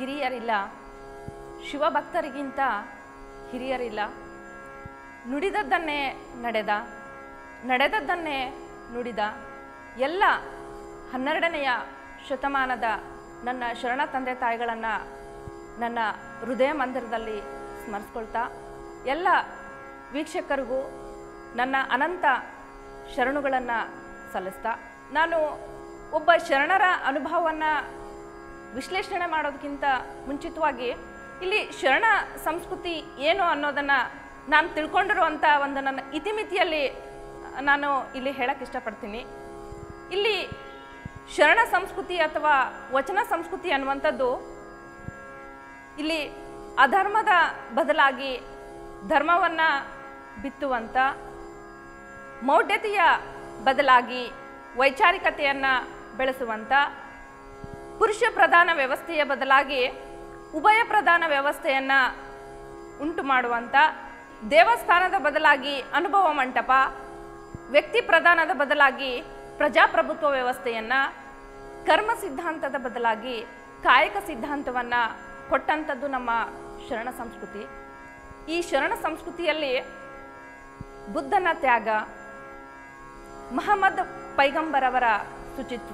ಕಿರಿಯರಿಲ್ಲ ಶಿವಭಕ್ತರಿಗಿಂತ ಹಿರಿಯರಿಲ್ಲ ನುಡಿದದ್ದನ್ನೇ ನಡೆದ ನಡೆದದ್ದನ್ನೇ ನುಡಿದ ಎಲ್ಲ ಹನ್ನೆರಡನೆಯ ಶತಮಾನದ ನನ್ನ ಶರಣ ತಂದೆ ತಾಯಿಗಳನ್ನು ನನ್ನ ಹೃದಯ ಮಂದಿರದಲ್ಲಿ ಸ್ಮರಿಸ್ಕೊಳ್ತಾ ಎಲ್ಲ ವೀಕ್ಷಕರಿಗೂ ನನ್ನ ಅನಂತ ಶರಣುಗಳನ್ನು ಸಲ್ಲಿಸ್ತಾ ನಾನು ಒಬ್ಬ ಶರಣರ ಅನುಭವವನ್ನು ವಿಶ್ಲೇಷಣೆ ಮಾಡೋದಕ್ಕಿಂತ ಮುಂಚಿತವಾಗಿ ಇಲ್ಲಿ ಶರಣ ಸಂಸ್ಕೃತಿ ಏನು ಅನ್ನೋದನ್ನು ನಾನು ತಿಳ್ಕೊಂಡಿರುವಂಥ ಒಂದು ನನ್ನ ಇತಿಮಿತಿಯಲ್ಲಿ ನಾನು ಇಲ್ಲಿ ಹೇಳಕ್ಕೆ ಇಷ್ಟಪಡ್ತೀನಿ ಇಲ್ಲಿ ಶರಣ ಸಂಸ್ಕೃತಿ ಅಥವಾ ವಚನ ಸಂಸ್ಕೃತಿ ಅನ್ನುವಂಥದ್ದು ಇಲ್ಲಿ ಅಧರ್ಮದ ಬದಲಾಗಿ ಧರ್ಮವನ್ನು ಬಿತ್ತುವಂಥ ಮೌಢ್ಯತೆಯ ಬದಲಾಗಿ ವೈಚಾರಿಕತೆಯನ್ನು ಬೆಳೆಸುವಂಥ ಪುರುಷ ಪ್ರಧಾನ ವ್ಯವಸ್ಥೆಯ ಬದಲಾಗಿ ಉಭಯ ಪ್ರಧಾನ ವ್ಯವಸ್ಥೆಯನ್ನು ಉಂಟು ಮಾಡುವಂಥ ದೇವಸ್ಥಾನದ ಬದಲಾಗಿ ಅನುಭವ ಮಂಟಪ ವ್ಯಕ್ತಿ ಪ್ರಧಾನದ ಬದಲಾಗಿ ಪ್ರಜಾಪ್ರಭುತ್ವ ವ್ಯವಸ್ಥೆಯನ್ನು ಕರ್ಮ ಸಿದ್ಧಾಂತದ ಬದಲಾಗಿ ಕಾಯಕ ಸಿದ್ಧಾಂತವನ್ನು ಕೊಟ್ಟಂಥದ್ದು ನಮ್ಮ ಶರಣ ಸಂಸ್ಕೃತಿ ಈ ಶರಣ ಸಂಸ್ಕೃತಿಯಲ್ಲಿ ಬುದ್ಧನ ತ್ಯಾಗ ಮಹಮ್ಮದ್ ಪೈಗಂಬರವರ ಶುಚಿತ್ವ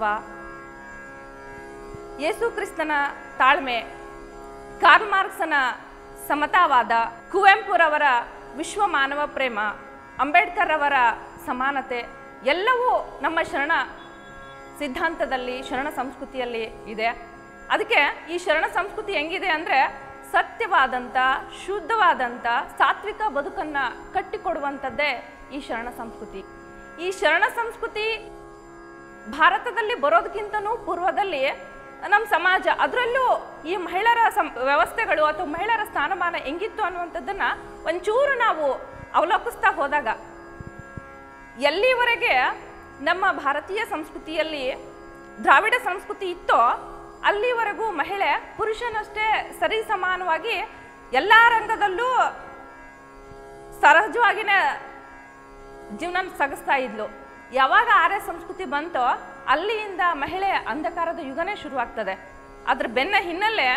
ಯೇಸು ಕ್ರಿಸ್ತನ ತಾಳ್ಮೆ ಕಾರ್ಲ್ ಮಾರ್ಕ್ಸನ ಸಮತಾವಾದ ಕುವೆಂಪುರವರ ವಿಶ್ವ ಮಾನವ ಪ್ರೇಮ ಅಂಬೇಡ್ಕರ್ ಅವರ ಸಮಾನತೆ ಎಲ್ಲವೂ ನಮ್ಮ ಶರಣ ಸಿದ್ಧಾಂತದಲ್ಲಿ ಶರಣ ಸಂಸ್ಕೃತಿಯಲ್ಲಿ ಇದೆ ಅದಕ್ಕೆ ಈ ಶರಣ ಸಂಸ್ಕೃತಿ ಹೆಂಗಿದೆ ಅಂದರೆ ಸತ್ಯವಾದಂಥ ಶುದ್ಧವಾದಂಥ ಸಾತ್ವಿಕ ಬದುಕನ್ನು ಕಟ್ಟಿಕೊಡುವಂಥದ್ದೇ ಈ ಶರಣ ಸಂಸ್ಕೃತಿ ಈ ಶರಣ ಸಂಸ್ಕೃತಿ ಭಾರತದಲ್ಲಿ ಬರೋದಕ್ಕಿಂತನೂ ಪೂರ್ವದಲ್ಲಿ ನಮ್ಮ ಸಮಾಜ ಅದರಲ್ಲೂ ಈ ಮಹಿಳೆಯರ ಸಂ ವ್ಯವಸ್ಥೆಗಳು ಅಥವಾ ಮಹಿಳೆಯರ ಸ್ಥಾನಮಾನ ಹೆಂಗಿತ್ತು ಅನ್ನುವಂಥದ್ದನ್ನ ಒಂಚೂರು ನಾವು ಅವಲೋಕಿಸ್ತಾ ಹೋದಾಗ ಎಲ್ಲಿವರೆಗೆ ನಮ್ಮ ಭಾರತೀಯ ಸಂಸ್ಕೃತಿಯಲ್ಲಿ ದ್ರಾವಿಡ ಸಂಸ್ಕೃತಿ ಇತ್ತೋ ಅಲ್ಲಿವರೆಗೂ ಮಹಿಳೆ ಪುರುಷನಷ್ಟೇ ಸರಿ ಸಮಾನವಾಗಿ ಎಲ್ಲ ರಂಗದಲ್ಲೂ ಸಹಜವಾಗಿನೇ ಜೀವನ ಸಾಗಿಸ್ತಾ ಇದ್ಲು ಯಾವಾಗ ಆರ್ಯ ಸಂಸ್ಕೃತಿ ಬಂತೋ ಅಲ್ಲಿಯಿಂದ ಮಹಿಳೆ ಅಂಧಕಾರದ ಯುಗನೇ ಶುರುವಾಗ್ತದೆ ಅದ್ರ ಬೆನ್ನ ಹಿನ್ನೆಲೆ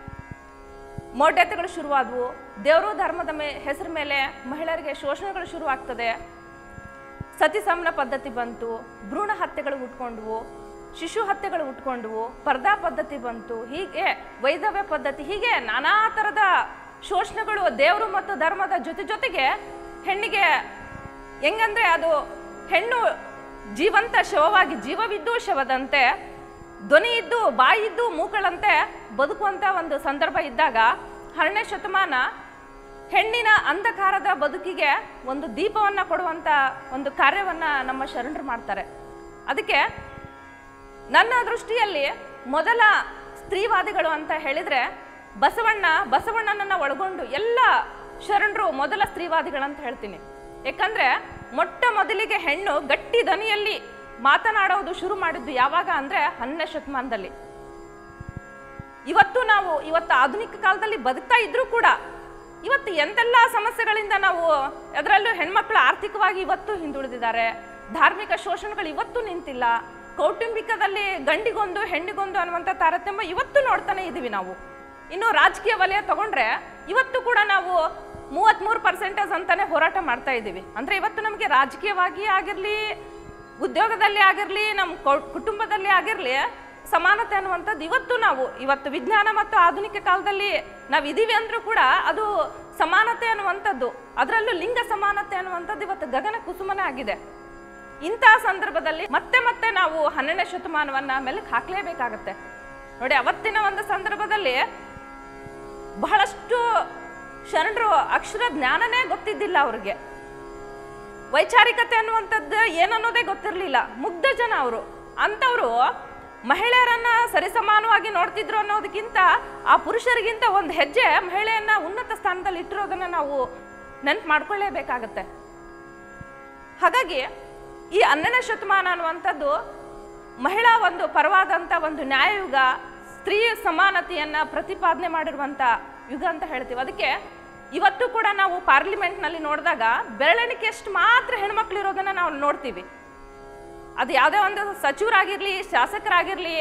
ಮೌಢ್ಯತೆಗಳು ಶುರುವಾದವು ದೇವರು ಧರ್ಮದ ಮೇ ಹೆಸರ ಮೇಲೆ ಮಹಿಳೆಯರಿಗೆ ಶೋಷಣೆಗಳು ಶುರುವಾಗ್ತದೆ ಸತಿ ಸಮನ ಪದ್ಧತಿ ಬಂತು ಭ್ರೂಣ ಹತ್ಯೆಗಳು ಹುಟ್ಕೊಂಡ್ವು ಶಿಶು ಹತ್ಯೆಗಳು ಹುಟ್ಕೊಂಡ್ವು ಪರ್ದಾ ಪದ್ಧತಿ ಬಂತು ಹೀಗೆ ವೈಧವ್ಯ ಪದ್ಧತಿ ಹೀಗೆ ನಾನಾ ಥರದ ಶೋಷಣೆಗಳು ದೇವರು ಮತ್ತು ಧರ್ಮದ ಜೊತೆ ಜೊತೆಗೆ ಹೆಣ್ಣಿಗೆ ಹೆಂಗಂದ್ರೆ ಅದು ಹೆಣ್ಣು ಜೀವಂತ ಶವವಾಗಿ ಜೀವವಿದ್ದು ಶವದಂತೆ ಧ್ವನಿ ಇದ್ದು ಬಾಯಿ ಇದ್ದು ಮೂಕಳಂತೆ ಬದುಕುವಂಥ ಒಂದು ಸಂದರ್ಭ ಇದ್ದಾಗ ಹರನೇ ಶತಮಾನ ಹೆಣ್ಣಿನ ಅಂಧಕಾರದ ಬದುಕಿಗೆ ಒಂದು ದೀಪವನ್ನು ಕೊಡುವಂಥ ಒಂದು ಕಾರ್ಯವನ್ನು ನಮ್ಮ ಶರಣರು ಮಾಡ್ತಾರೆ ಅದಕ್ಕೆ ನನ್ನ ದೃಷ್ಟಿಯಲ್ಲಿ ಮೊದಲ ಸ್ತ್ರೀವಾದಿಗಳು ಅಂತ ಹೇಳಿದರೆ ಬಸವಣ್ಣ ಬಸವಣ್ಣನನ್ನು ಒಳಗೊಂಡು ಎಲ್ಲ ಶರಣರು ಮೊದಲ ಸ್ತ್ರೀವಾದಿಗಳಂತ ಹೇಳ್ತೀನಿ ಯಾಕಂದರೆ ಮೊಟ್ಟ ಮೊದಲಿಗೆ ಹೆಣ್ಣು ಗಟ್ಟಿ ದನಿಯಲ್ಲಿ ಮಾತನಾಡೋದು ಶುರು ಮಾಡಿದ್ದು ಯಾವಾಗ ಅಂದರೆ ಹನ್ನನೇ ಶತಮಾನದಲ್ಲಿ ಇವತ್ತು ನಾವು ಇವತ್ತು ಆಧುನಿಕ ಕಾಲದಲ್ಲಿ ಬದುಕ್ತಾ ಇದ್ರೂ ಕೂಡ ಇವತ್ತು ಎಂತೆಲ್ಲ ಸಮಸ್ಯೆಗಳಿಂದ ನಾವು ಅದರಲ್ಲೂ ಹೆಣ್ಮಕ್ಳು ಆರ್ಥಿಕವಾಗಿ ಇವತ್ತು ಹಿಂದುಳಿದಿದ್ದಾರೆ ಧಾರ್ಮಿಕ ಶೋಷಣೆಗಳು ಇವತ್ತು ನಿಂತಿಲ್ಲ ಕೌಟುಂಬಿಕದಲ್ಲಿ ಗಂಡಿಗೊಂದು ಹೆಣ್ಣಿಗೊಂದು ಅನ್ನುವಂಥ ತಾರತಮ್ಯ ಇವತ್ತು ನೋಡ್ತಾನೆ ಇದ್ದೀವಿ ನಾವು ಇನ್ನು ರಾಜಕೀಯ ವಲಯ ತಗೊಂಡ್ರೆ ಇವತ್ತು ಕೂಡ ನಾವು ಮೂವತ್ತ್ಮೂರು ಪರ್ಸೆಂಟೇಜ್ ಅಂತಾನೆ ಹೋರಾಟ ಮಾಡ್ತಾ ಇದ್ದೀವಿ ಅಂದರೆ ಇವತ್ತು ನಮಗೆ ರಾಜಕೀಯವಾಗಿ ಆಗಿರಲಿ ಉದ್ಯೋಗದಲ್ಲಿ ಆಗಿರಲಿ ನಮ್ಮ ಕೌ- ಕುಟುಂಬದಲ್ಲಿ ಆಗಿರಲಿ ಸಮಾನತೆ ಅನ್ನುವಂಥದ್ದು ಇವತ್ತು ನಾವು ಇವತ್ತು ವಿಜ್ಞಾನ ಮತ್ತು ಆಧುನಿಕ ಕಾಲದಲ್ಲಿ ನಾವು ಇದೀವಿ ಅಂದರೂ ಕೂಡ ಅದು ಸಮಾನತೆ ಅನ್ನುವಂಥದ್ದು ಅದರಲ್ಲೂ ಲಿಂಗ ಸಮಾನತೆ ಅನ್ನುವಂಥದ್ದು ಇವತ್ತು ಗಗನ ಕುಸುಮನೇ ಆಗಿದೆ ಇಂತಹ ಸಂದರ್ಭದಲ್ಲಿ ಮತ್ತೆ ಮತ್ತೆ ನಾವು ಹನ್ನೆರಡನೇ ಶತಮಾನವನ್ನ ಮೆಲುಕು ಹಾಕಲೇಬೇಕಾಗತ್ತೆ ನೋಡಿ ಅವತ್ತಿನ ಒಂದು ಸಂದರ್ಭದಲ್ಲಿ ಬಹಳಷ್ಟು ಶರಣರು ಅಕ್ಷರ ಜ್ಞಾನನೇ ಗೊತ್ತಿದ್ದಿಲ್ಲ ಅವ್ರಿಗೆ ವೈಚಾರಿಕತೆ ಅನ್ನುವಂಥದ್ದು ಏನನ್ನೋದೇ ಗೊತ್ತಿರಲಿಲ್ಲ ಮುಗ್ಧ ಜನ ಅವರು ಅಂಥವರು ಮಹಿಳೆಯರನ್ನ ಸರಿಸಮಾನವಾಗಿ ನೋಡ್ತಿದ್ರು ಅನ್ನೋದಕ್ಕಿಂತ ಆ ಪುರುಷರಿಗಿಂತ ಒಂದು ಹೆಜ್ಜೆ ಮಹಿಳೆಯನ್ನ ಉನ್ನತ ಸ್ಥಾನದಲ್ಲಿ ಇಟ್ಟಿರೋದನ್ನ ನಾವು ನೆನ್ಪು ಮಾಡ್ಕೊಳ್ಳೇಬೇಕಾಗತ್ತೆ ಹಾಗಾಗಿ ಈ ಹನ್ನೆರಡನೇ ಶತಮಾನ ಅನ್ನುವಂಥದ್ದು ಮಹಿಳಾ ಒಂದು ಪರವಾದಂಥ ಒಂದು ನ್ಯಾಯಯುಗ ಸ್ತ್ರೀ ಸಮಾನತೆಯನ್ನು ಪ್ರತಿಪಾದನೆ ಮಾಡಿರುವಂಥ ಯುಗ ಅಂತ ಹೇಳ್ತೀವಿ ಅದಕ್ಕೆ ಇವತ್ತು ಕೂಡ ನಾವು ಪಾರ್ಲಿಮೆಂಟ್ನಲ್ಲಿ ನೋಡಿದಾಗ ಬೆರಳೆಣಿಕೆಯಷ್ಟು ಮಾತ್ರ ಹೆಣ್ಮಕ್ಳು ಇರೋದನ್ನು ನಾವು ನೋಡ್ತೀವಿ ಅದು ಯಾವುದೇ ಒಂದು ಸಚಿವರಾಗಿರಲಿ ಶಾಸಕರಾಗಿರಲಿ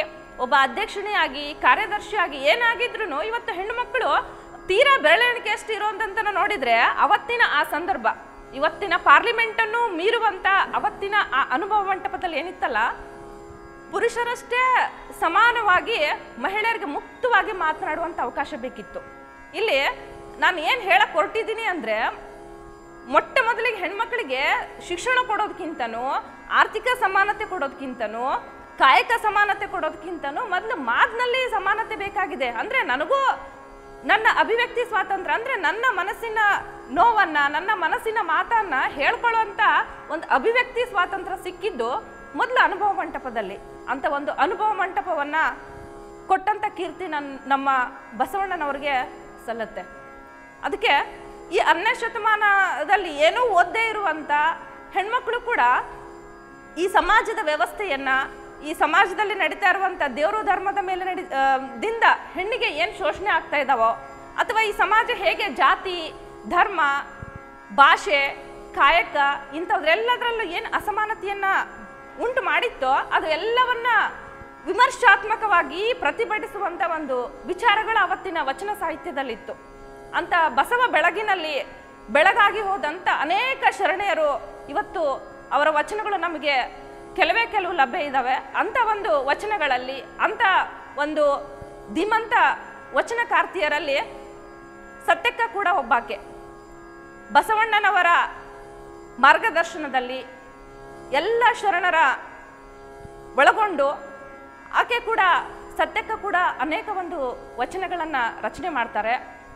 ಒಬ್ಬ ಅಧ್ಯಕ್ಷಣಿಯಾಗಿ ಕಾರ್ಯದರ್ಶಿಯಾಗಿ ಏನಾಗಿದ್ರು ಇವತ್ತು ಹೆಣ್ಣು ಮಕ್ಕಳು ತೀರಾ ಬೆರಳೆಣಿಕೆ ಅಷ್ಟು ಇರೋದಂತ ನೋಡಿದ್ರೆ ಅವತ್ತಿನ ಆ ಸಂದರ್ಭ ಇವತ್ತಿನ ಪಾರ್ಲಿಮೆಂಟನ್ನು ಮೀರುವಂತ ಅವತ್ತಿನ ಆ ಅನುಭವ ಮಂಟಪದಲ್ಲಿ ಏನಿತ್ತಲ್ಲ ಪುರುಷರಷ್ಟೇ ಸಮಾನವಾಗಿ ಮಹಿಳೆಯರಿಗೆ ಮುಕ್ತವಾಗಿ ಮಾತನಾಡುವಂತ ಅವಕಾಶ ಬೇಕಿತ್ತು ಇಲ್ಲಿ ನಾನು ಏನು ಹೇಳಕ್ ಹೊರಟಿದ್ದೀನಿ ಅಂದ್ರೆ ಮೊಟ್ಟ ಮೊದಲಿಗೆ ಹೆಣ್ಮಕ್ಳಿಗೆ ಶಿಕ್ಷಣ ಕೊಡೋದಕ್ಕಿಂತನೂ ಆರ್ಥಿಕ ಸಮಾನತೆ ಕೊಡೋದಕ್ಕಿಂತನೂ ಕಾಯಕ ಸಮಾನತೆ ಕೊಡೋದಕ್ಕಿಂತನೂ ಮೊದಲು ಮಾತಿನಲ್ಲಿ ಸಮಾನತೆ ಬೇಕಾಗಿದೆ ಅಂದ್ರೆ ನನಗೂ ನನ್ನ ಅಭಿವ್ಯಕ್ತಿ ಸ್ವಾತಂತ್ರ್ಯ ಅಂದ್ರೆ ನನ್ನ ಮನಸ್ಸಿನ ನೋವನ್ನ ನನ್ನ ಮನಸ್ಸಿನ ಮಾತನ್ನ ಹೇಳ್ಕೊಳ್ಳುವಂತ ಒಂದು ಅಭಿವ್ಯಕ್ತಿ ಸ್ವಾತಂತ್ರ್ಯ ಸಿಕ್ಕಿದ್ದು ಮೊದಲು ಅನುಭವ ಮಂಟಪದಲ್ಲಿ ಅಂತ ಒಂದು ಅನುಭವ ಮಂಟಪವನ್ನ ಕೊಟ್ಟಂತ ಕೀರ್ತಿ ನನ್ನ ನಮ್ಮ ಬಸವಣ್ಣನವ್ರಿಗೆ ಸಲ್ಲತ್ತೆ ಅದಕ್ಕೆ ಈ ಹನ್ನೆರಡು ಶತಮಾನದಲ್ಲಿ ಏನೂ ಓದದೇ ಇರುವಂತ ಹೆಣ್ಮಕ್ಳು ಕೂಡ ಈ ಸಮಾಜದ ವ್ಯವಸ್ಥೆಯನ್ನ ಈ ಸಮಾಜದಲ್ಲಿ ನಡೀತಾ ಇರುವಂತ ದೇವರು ಧರ್ಮದ ಮೇಲೆ ನಡಿ ಆ, ದಿಂದ ಹೆಣ್ಣಿಗೆ ಏನು ಶೋಷಣೆ ಆಗ್ತಾ ಇದಾವೋ ಅಥವಾ ಈ ಸಮಾಜ ಹೇಗೆ ಜಾತಿ ಧರ್ಮ ಭಾಷೆ ಕಾಯಕ ಇಂಥವ್ರೆಲ್ಲದರಲ್ಲೂ ಏನು ಅಸಮಾನತೆಯನ್ನ ಉಂಟು ಮಾಡಿತ್ತೋ ಅದು ಎಲ್ಲವನ್ನ ವಿಮರ್ಶಾತ್ಮಕವಾಗಿ ಪ್ರತಿಭಟಿಸುವಂತ ಒಂದು ವಿಚಾರಗಳು ಅವತ್ತಿನ ವಚನ ಸಾಹಿತ್ಯದಲ್ಲಿತ್ತು ಅಂತ ಬಸವ ಬೆಳಗಿನಲ್ಲಿ ಬೆಳಗಾಗಿ ಹೋದಂತ ಅನೇಕ ಶರಣೆಯರು ಇವತ್ತು ಅವರ ವಚನಗಳು ನಮಗೆ ಕೆಲವೇ ಕೆಲವು ಲಭ್ಯ ಇದ್ದಾವೆ ಅಂತ ಒಂದು ವಚನಗಳಲ್ಲಿ ಅಂತ ಒಂದು ಧೀಮಂತ ವಚನಕಾರ್ತಿಯರಲ್ಲಿ ಸತ್ಯಕ್ಕ ಕೂಡ ಒಬ್ಬಾಕೆ ಬಸವಣ್ಣನವರ ಮಾರ್ಗದರ್ಶನದಲ್ಲಿ ಎಲ್ಲ ಶರಣರ ಒಳಗೊಂಡು ಆಕೆ ಕೂಡ ಸತ್ಯಕ್ಕ ಕೂಡ ಅನೇಕ ಒಂದು ವಚನಗಳನ್ನು ರಚನೆ ಮಾಡ್ತಾರೆ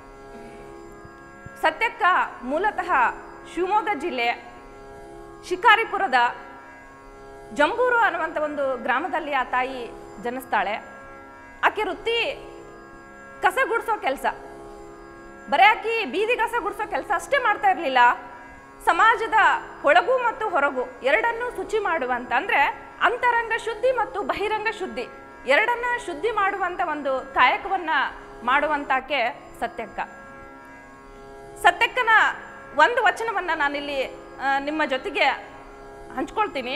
ಸತ್ಯಕ್ಕ ಮೂಲತಃ ಶಿವಮೊಗ್ಗ ಜಿಲ್ಲೆ ಶಿಕಾರಿಪುರದ ಜಂಬೂರು ಅನ್ನುವಂಥ ಒಂದು ಗ್ರಾಮದಲ್ಲಿ ಆ ತಾಯಿ ಜನಿಸ್ತಾಳೆ ಆಕೆ ವೃತ್ತಿ ಕಸ ಗುಡಿಸೋ ಕೆಲಸ ಬರೀ ಆಕಿ ಬೀದಿ ಕಸ ಗುಡಿಸೋ ಕೆಲಸ ಅಷ್ಟೇ ಮಾಡ್ತಾ ಇರಲಿಲ್ಲ ಸಮಾಜದ ಒಳಗು ಮತ್ತು ಹೊರಗು ಎರಡನ್ನೂ ಶುಚಿ ಮಾಡುವಂತ ಅಂದ್ರೆ ಅಂತರಂಗ ಶುದ್ಧಿ ಮತ್ತು ಬಹಿರಂಗ ಶುದ್ಧಿ ಎರಡನ್ನ ಶುದ್ಧಿ ಮಾಡುವಂತ ಒಂದು ಕಾಯಕವನ್ನ ಮಾಡುವಂತಾಕೆ ಸತ್ಯಕ್ಕ ಸತ್ಯಕ್ಕನ ಒಂದು ವಚನವನ್ನ ನಾನಿಲ್ಲಿ ಆ, ನಿಮ್ಮ ಜೊತೆಗೆ ಹಂಚ್ಕೊಳ್ತೀನಿ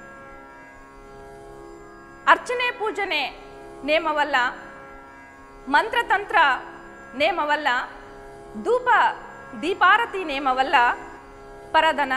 ಅರ್ಚನೆ ಪೂಜನೆ ನೇಮವಲ್ಲ ಮಂತ್ರತಂತ್ರ ನೇಮವಲ್ಲ ಧೂಪ ದೀಪಾರತಿ ನೇಮವಲ್ಲ ಪರದನ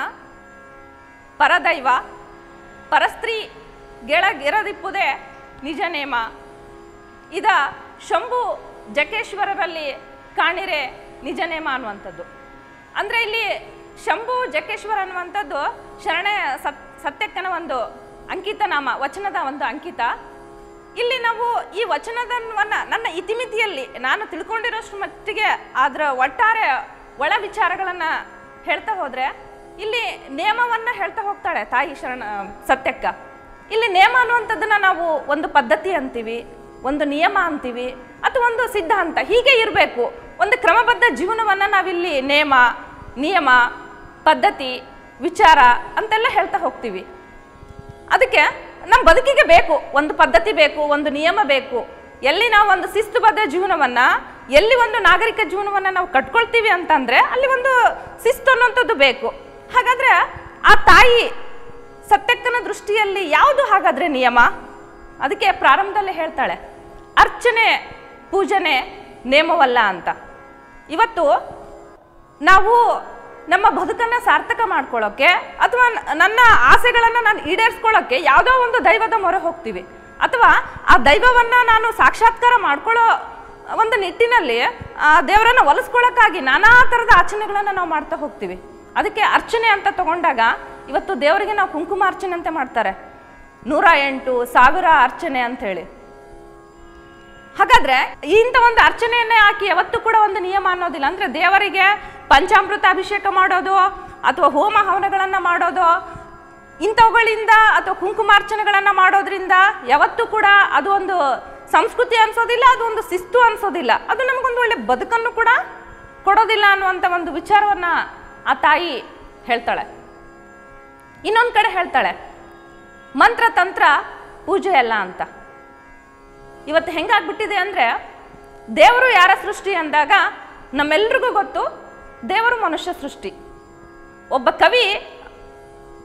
ಪರದೈವ ಪರಸ್ತ್ರೀ ಗೆಳಗಿರದಿಪ್ಪುದೇ ನಿಜ ನೇಮ ಇದ ಶಂಭು ಜಕೇಶ್ವರರಲ್ಲಿ ಕಾಣಿರೆ ನಿಜ ನೇಮ ಅನ್ನುವಂಥದ್ದು ಅಂದರೆ ಇಲ್ಲಿ ಶಂಭು ಜಕೇಶ್ವರ ಅನ್ನುವಂಥದ್ದು ಶರಣೆ ಸತ್ ಸತ್ಯಕ್ಕನ ಒಂದು ಅಂಕಿತ ನಾಮ ವಚನದ ಒಂದು ಅಂಕಿತ ಇಲ್ಲಿ ನಾವು ಈ ವಚನದವನ್ನ ನನ್ನ ಇತಿಮಿತಿಯಲ್ಲಿ ನಾನು ತಿಳ್ಕೊಂಡಿರೋಷ್ಟು ಮಟ್ಟಿಗೆ ಅದರ ಒಟ್ಟಾರೆ ಒಳ ವಿಚಾರಗಳನ್ನ ಹೇಳ್ತಾ ಹೋದ್ರೆ ಇಲ್ಲಿ ನೇಮವನ್ನ ಹೇಳ್ತಾ ಹೋಗ್ತಾಳೆ ತಾಯಿ ಶರಣ ಸತ್ಯಕ್ಕ ಇಲ್ಲಿ ನೇಮ ಅನ್ನುವಂಥದ್ದನ್ನ ನಾವು ಒಂದು ಪದ್ಧತಿ ಅಂತೀವಿ ಒಂದು ನಿಯಮ ಅಂತೀವಿ ಅಥವಾ ಒಂದು ಸಿದ್ಧಾಂತ ಹೀಗೆ ಇರಬೇಕು ಒಂದು ಕ್ರಮಬದ್ಧ ಜೀವನವನ್ನ ನಾವಿಲ್ಲಿ ನೇಮ ನಿಯಮ ಪದ್ಧತಿ ವಿಚಾರ ಅಂತೆಲ್ಲ ಹೇಳ್ತಾ ಹೋಗ್ತೀವಿ ಅದಕ್ಕೆ ನಮ್ಮ ಬದುಕಿಗೆ ಬೇಕು ಒಂದು ಪದ್ಧತಿ ಬೇಕು ಒಂದು ನಿಯಮ ಬೇಕು ಎಲ್ಲಿ ನಾವು ಒಂದು ಶಿಸ್ತುಬದ್ಧ ಜೀವನವನ್ನ ಎಲ್ಲಿ ಒಂದು ನಾಗರಿಕ ಜೀವನವನ್ನ ನಾವು ಕಟ್ಕೊಳ್ತೀವಿ ಅಂತಂದ್ರೆ ಅಲ್ಲಿ ಒಂದು ಶಿಸ್ತು ಅನ್ನುವಂಥದ್ದು ಬೇಕು ಹಾಗಾದ್ರೆ ಆ ತಾಯಿ ಸತ್ಯಕ್ಕನ ದೃಷ್ಟಿಯಲ್ಲಿ ಯಾವುದು ಹಾಗಾದ್ರೆ ನಿಯಮ ಅದಕ್ಕೆ ಪ್ರಾರಂಭದಲ್ಲಿ ಹೇಳ್ತಾಳೆ ಅರ್ಚನೆ ಪೂಜನೆ ನೇಮವಲ್ಲ ಅಂತ ಇವತ್ತು ನಾವು ನಮ್ಮ ಬದುಕನ್ನ ಸಾರ್ಥಕ ಮಾಡ್ಕೊಳ್ಳೋಕೆ ಅಥವಾ ನ- ನನ್ನ ಆಸೆಗಳನ್ನು ನಾನು ಈಡೇರಿಸ್ಕೊಳ್ಳೋಕೆ ಯಾವುದೋ ಒಂದು ದೈವದ ಮೊರೆ ಹೋಗ್ತೀವಿ ಅಥವಾ ಆ ದೈವವನ್ನ ನಾನು ಸಾಕ್ಷಾತ್ಕಾರ ಮಾಡ್ಕೊಳ್ಳೋ ಒಂದು ನಿಟ್ಟಿನಲ್ಲಿ ಆ ದೇವರನ್ನ ಒಲಿಸ್ಕೊಳ್ಳೋಕ್ಕಾಗಿ ನಾನಾ ಥರದ ಆಚರಣೆಗಳನ್ನು ನಾವು ಮಾಡ್ತಾ ಹೋಗ್ತೀವಿ ಅದಕ್ಕೆ ಅರ್ಚನೆ ಅಂತ ತಗೊಂಡಾಗ ಇವತ್ತು ದೇವರಿಗೆ ನಾವು ಕುಂಕುಮ ಅರ್ಚನೆ ಅಂತ ಮಾಡ್ತಾರೆ ನೂರ ಎಂಟು ಸಾವಿರ ಅರ್ಚನೆ ಅಂತ ಹೇಳಿ ಹಾಗಾದ್ರೆ ಇಂಥ ಒಂದು ಅರ್ಚನೆಯನ್ನೇ ಹಾಕಿ ಯಾವತ್ತೂ ಕೂಡ ಒಂದು ನಿಯಮ ಅನ್ನೋದಿಲ್ಲ ಅಂದ್ರೆ ದೇವರಿಗೆ ಪಂಚಾಮೃತ ಅಭಿಷೇಕ ಮಾಡೋದು ಅಥವಾ ಹೋಮ ಹವನಗಳನ್ನ ಮಾಡೋದು ಇಂಥವುಗಳಿಂದ ಅಥವಾ ಕುಂಕುಮಾರ್ಚನೆಗಳನ್ನ ಮಾಡೋದ್ರಿಂದ ಯಾವತ್ತೂ ಕೂಡ ಅದು ಒಂದು ಸಂಸ್ಕೃತಿ ಅನ್ಸೋದಿಲ್ಲ ಅದು ಒಂದು ಶಿಸ್ತು ಅನ್ಸೋದಿಲ್ಲ ಅದು ನಮಗೊಂದು ಒಳ್ಳೆ ಬದುಕನ್ನು ಕೂಡ ಕೊಡೋದಿಲ್ಲ ಅನ್ನುವಂಥ ಒಂದು ವಿಚಾರವನ್ನ ಆ ತಾಯಿ ಹೇಳ್ತಾಳೆ ಇನ್ನೊಂದು ಕಡೆ ಹೇಳ್ತಾಳೆ ಮಂತ್ರ ತಂತ್ರ ಪೂಜೆ ಅಲ್ಲ ಅಂತ ಇವತ್ತು ಹೆಂಗಾಗ್ಬಿಟ್ಟಿದೆ ಅಂದರೆ ದೇವರು ಯಾರ ಸೃಷ್ಟಿ ಅಂದಾಗ ನಮ್ಮೆಲ್ರಿಗೂ ಗೊತ್ತು ದೇವರು ಮನುಷ್ಯ ಸೃಷ್ಟಿ ಒಬ್ಬ ಕವಿ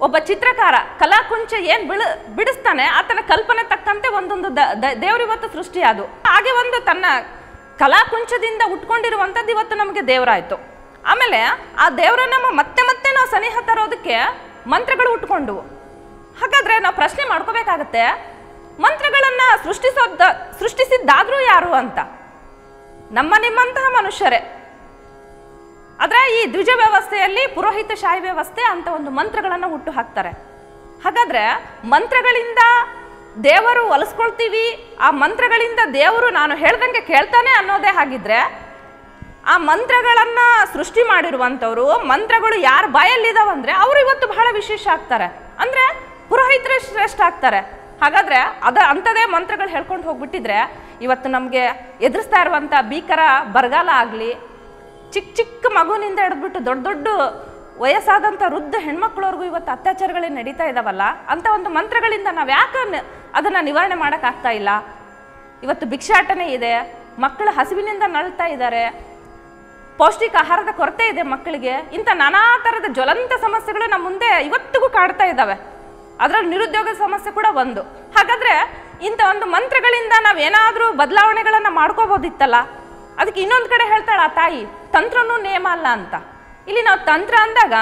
ಒಬ್ಬ ಚಿತ್ರಕಾರ ಕಲಾಕುಂಚ ಏನ್ ಬಿಳ ಬಿಡಿಸ್ತಾನೆ ಆತನ ಕಲ್ಪನೆ ತಕ್ಕಂತೆ ಒಂದೊಂದು ದ- ದ- ದೇವ್ರು ಇವತ್ತು ಸೃಷ್ಟಿ ಅದು ಹಾಗೆ ಒಂದು ತನ್ನ ಕಲಾಕುಂಚದಿಂದ ಉಟ್ಕೊಂಡಿರುವಂಥದ್ದು ಇವತ್ತು ನಮಗೆ ದೇವರಾಯ್ತು ಆಮೇಲೆ ಆ ದೇವರನ್ನ ಮ- ಮತ್ತೆ ಮತ್ತೆ ನಾವು ಸನಿಹ ತರೋದಕ್ಕೆ ಮಂತ್ರಗಳು ಉಟ್ಕೊಂಡವು ಹಾಗಾದ್ರೆ ನಾವು ಪ್ರಶ್ನೆ ಮಾಡ್ಕೋಬೇಕಾಗತ್ತೆ ಮಂತ್ರಗಳನ್ನ ಸೃಷ್ಟಿಸೋದ ಸೃಷ್ಟಿಸಿದ್ದಾದ್ರೂ ಯಾರು ಅಂತ ನಮ್ಮ ನಿಮ್ಮಂತಹ ಮನುಷ್ಯರೇ ಆದ್ರೆ ಈ ದ್ವಿಜ ವ್ಯವಸ್ಥೆಯಲ್ಲಿ ಪುರೋಹಿತಶಾಹಿ ವ್ಯವಸ್ಥೆ ಅಂತ ಒಂದು ಮಂತ್ರಗಳನ್ನು ಹುಟ್ಟು ಹಾಕ್ತಾರೆ ಹಾಗಾದ್ರೆ ಮಂತ್ರಗಳಿಂದ ದೇವರು ಒಲಿಸ್ಕೊಳ್ತೀವಿ ಆ ಮಂತ್ರಗಳಿಂದ ದೇವರು ನಾನು ಹೇಳ್ದಂಗೆ ಕೇಳ್ತಾನೆ ಅನ್ನೋದೇ ಹಾಗಿದ್ರೆ ಆ ಮಂತ್ರಗಳನ್ನ ಸೃಷ್ಟಿ ಮಾಡಿರುವಂಥವ್ರು ಮಂತ್ರಗಳು ಯಾರ ಬಾಯಲ್ಲಿದಾವಂದ್ರೆ ಅವರು ಇವತ್ತು ಬಹಳ ವಿಶೇಷ ಆಗ್ತಾರೆ ಅಂದ್ರೆ ಪುರೋಹಿತರೇ ಶ್ರೇಷ್ಠ ಆಗ್ತಾರೆ ಹಾಗಾದ್ರೆ ಅದ ಅಂಥದೇ ಮಂತ್ರಗಳು ಹೇಳ್ಕೊಂಡು ಹೋಗ್ಬಿಟ್ಟಿದ್ರೆ ಇವತ್ತು ನಮಗೆ ಎದುರಿಸ್ತಾ ಇರುವಂಥ ಭೀಕರ ಬರಗಾಲ ಆಗಲಿ ಚಿಕ್ಕ ಚಿಕ್ಕ ಮಗುವಿನಿಂದ ಹಿಡಿದ್ಬಿಟ್ಟು ದೊಡ್ಡ ದೊಡ್ಡ ವಯಸ್ಸಾದಂಥ ವೃದ್ಧ ಹೆಣ್ಮಕ್ಳವ್ರಿಗೂ ಇವತ್ತು ಅತ್ಯಾಚಾರಗಳೇ ನಡೀತಾ ಇದಾವಲ್ಲ ಅಂತ ಒಂದು ಮಂತ್ರಗಳಿಂದ ನಾವು ಯಾಕೆ ನ- ಅದನ್ನ ನಿವಾರಣೆ ಮಾಡೋಕ್ಕಾಗ್ತಾ ಇಲ್ಲ ಇವತ್ತು ಭಿಕ್ಷಾಟನೆ ಇದೆ ಮಕ್ಕಳು ಹಸಿವಿನಿಂದ ನಳ್ತಾ ಇದ್ದಾರೆ ಪೌಷ್ಟಿಕ ಆಹಾರದ ಕೊರತೆ ಇದೆ ಮಕ್ಕಳಿಗೆ ಇಂಥ ನಾನಾ ಥರದ ಜ್ವಲಂತ ಸಮಸ್ಯೆಗಳು ನಮ್ಮ ಮುಂದೆ ಇವತ್ತಿಗೂ ಕಾಡ್ತಾ ಇದ್ದಾವೆ ಅದರಲ್ಲಿ ನಿರುದ್ಯೋಗ ಸಮಸ್ಯೆ ಕೂಡ ಒಂದು ಹಾಗಾದ್ರೆ ಇಂಥ ಒಂದು ಮಂತ್ರಗಳಿಂದ ನಾವೇನಾದರೂ ಬದಲಾವಣೆಗಳನ್ನು ಮಾಡ್ಕೋಬೋದಿತ್ತಲ್ಲ ಅದಕ್ಕೆ ಇನ್ನೊಂದು ಕಡೆ ಹೇಳ್ತಾಳ ಆ ತಾಯಿ ತಂತ್ರನೂ ನೇಮ ಅಲ್ಲ ಅಂತ ಇಲ್ಲಿ ನಾವು ತಂತ್ರ ಅಂದಾಗ